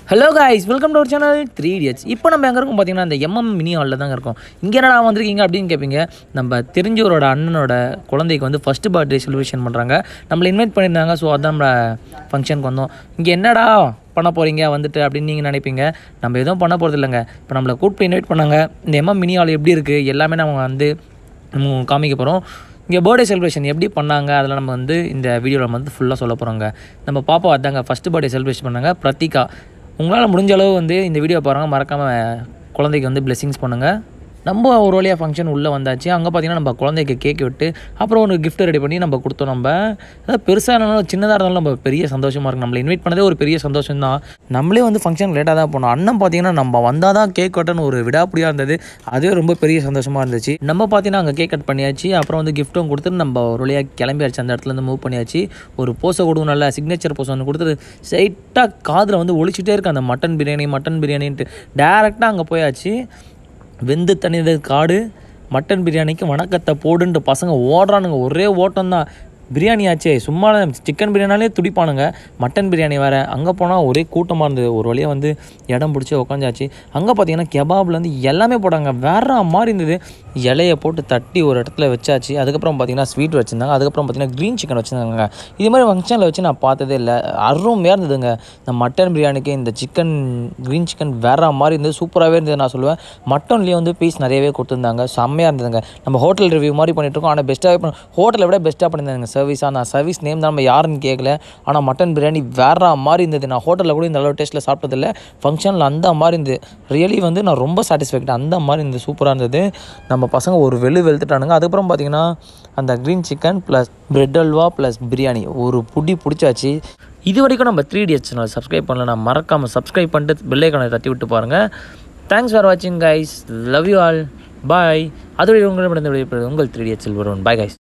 hello guys welcome to our channel Three Idiots இப்போ நம்ம எங்கே இருக்கோம் பார்த்தீங்கன்னா இந்த எம்எம் மினி ஹாலில் தாங்க இருக்கோம் இங்கே என்னடா வந்திருக்கீங்க அப்படின்னு கேட்பீங்க நம்ம தெரிஞ்சவரோட அண்ணனோட குழந்தைக்கு வந்து ஃபஸ்ட்டு பர்த்டே செலிப்ரேஷன் பண்ணுறாங்க நம்மளை இன்வைட் பண்ணியிருந்தாங்க ஸோ அதான் நம்ம ஃபங்க்ஷனுக்கு வந்தோம் இங்கே என்னடா பண்ண போகிறீங்க வந்துட்டு அப்படின்னு நீங்கள் நினைப்பீங்க நம்ம எதுவும் பண்ண போகிறது இல்லைங்க இப்போ நம்மளை கூப்பிட்டு இன்வைட் பண்ணாங்க இந்த எம்எம் மினி ஹால் எப்படி இருக்குது எல்லாமே நம்ம வந்து நம்ம காமிக்க போகிறோம் இங்கே பர்த்டே செலிப்ரேஷன் எப்படி பண்ணாங்க அதெல்லாம் நம்ம வந்து இந்த வீடியோவில் நம்ம வந்து ஃபுல்லாக சொல்ல போகிறோங்க நம்ம பாப்பா அதாங்க ஃபஸ்ட்டு பர்த்டே செலிப்ரேஷன் பண்ணாங்க பிரத்திகா உங்களால் முடிஞ்ச அளவு வந்து இந்த வீடியோ பாருங்கள் மறக்காமல் குழந்தைக்கு வந்து பிளெஸிங்ஸ் பண்ணுங்கள் நம்ம ஒரு வழியாக ஃபங்க்ஷன் உள்ளே வந்தாச்சு அங்கே பார்த்தீங்கன்னா நம்ம குழந்தைக்கு கேக் விட்டு அப்புறம் ஒரு gift ரெடி பண்ணி நம்ம கொடுத்தோம் நம்ம அதாவது பெருசாக இருந்தாலும் சின்னதாக இருந்தாலும் நம்ம பெரிய சந்தோஷமாக இருக்கும் நம்மளை இன்வைட் பண்ணதே ஒரு பெரிய சந்தோஷம் தான் நம்மளே வந்து ஃபங்க்ஷன் லேட்டாக தான் போனோம் அண்ணன் பார்த்தீங்கன்னா நம்ம வந்தால் தான் கேக் கட்டன்னு ஒரு விடாப்பிடியாக இருந்தது அதுவே ரொம்ப பெரிய சந்தோஷமாக இருந்துச்சு நம்ம பார்த்தீங்கன்னா அங்கே கேக் கட் பண்ணியாச்சு அப்புறம் வந்து கிஃப்ட்டும் கொடுத்துட்டு நம்ம ஒரு வழியாக கிளம்பியாச்சு அந்த இடத்துல இருந்து மூவ் பண்ணியாச்சு ஒரு போஸை கொடுக்கும் நல்ல சிக்னேச்சர் போஸ் ஒன்று கொடுத்துட்டு ஸ்ட்ரைட்டாக காதில் வந்து ஒழிச்சிட்டே இருக்கு அந்த மட்டன் பிரியாணி மட்டன் பிரியாணின்ட்டு டேரெக்டாக அங்கே போயாச்சு வெந்து தனித காடு மட்டன் பிரியாணிக்கு வணக்கத்தை போடுன்ட்டு பசங்க ஓடுறானுங்க ஒரே ஓட்டம் தான் பிரியாணி ஆச்சே சும்மா சிக்கன் பிரியாணினாலே துடிப்பானுங்க மட்டன் பிரியாணி வேறு அங்கே போனால் ஒரே கூட்டமாக இருந்தது ஒரு வழியாக வந்து இடம் பிடிச்சி உக்காந்தாச்சு அங்கே பார்த்தீங்கன்னா கெபாப்லேருந்து எல்லாமே போட்டாங்க வேற மாதிரி இருந்தது இலையை போட்டு தட்டி ஒரு இடத்துல வச்சாச்சு அதுக்கப்புறம் பார்த்தீங்கன்னா ஸ்வீட் வச்சுருந்தாங்க அதுக்கப்புறம் பார்த்தீங்கன்னா க்ரீன் சிக்கன் வச்சுருந்தாங்க இது மாதிரி ஃபங்க்ஷனில் வச்சு நான் பார்த்ததே இல்லை அருமையாக இருந்ததுங்க இந்த மட்டன் பிரியாணிக்கு இந்த சிக்கன் க்ரீன் சிக்கன் வேற மாதிரி இருந்தது சூப்பராகவே இருந்தது நான் சொல்லுவேன் மட்டன்லேயே வந்து பீஸ் நிறையவே கொடுத்துருந்தாங்க செம்மையாக இருந்ததுங்க நம்ம ஹோட்டல் ரிவ்யூ மாதிரி பண்ணிட்டு இருக்கோம் ஆனால் பெஸ்ட்டாகவே பண்ண ஹோட்டலை விட பெஸ்ட்டாக பண்ணியிருந்தாங்க சர்வீஸாக நான் சர்வீஸ் நேம் தான் நம்ம யாருன்னு கேட்கல ஆனால் மட்டன் பிரியாணி வேற மாதிரி இருந்தது நான் ஹோட்டலில் கூட இந்த அளவு டேஸ்ட்டில் சாப்பிட்டதில்ல ஃபங்க்ஷனில் அந்த மாதிரி இருந்தது ரியலி வந்து நான் ரொம்ப சாட்டிஸ்ஃபைட் அந்த மாதிரி இருந்தது சூப்பராக இருந்தது நம்ம பசங்க ஒரு வெளு வெளுத்துட்டானுங்க அதுக்கப்புறம் பார்த்தீங்கன்னா அந்த க்ரீன் சிக்கன் ப்ளஸ் பிரெட் அல்வா ப்ளஸ் பிரியாணி ஒரு புடி பிடிச்சாச்சு இது வரைக்கும் நம்ம த்ரீ டிஎஸ் சேனல் சப்ஸ்கிரைப் பண்ணலன்னா மறக்காமல் சப்ஸ்கிரைப் பண்ணிட்டு பெல்லைக்கான தட்டி விட்டு பாருங்கள் தேங்க்ஸ் ஃபார் வாட்சிங் guys love you all bye அதோட உங்களிடம் உங்கள் த்ரீ டிஎஸ் செல்வரன் பாய் கைஸ்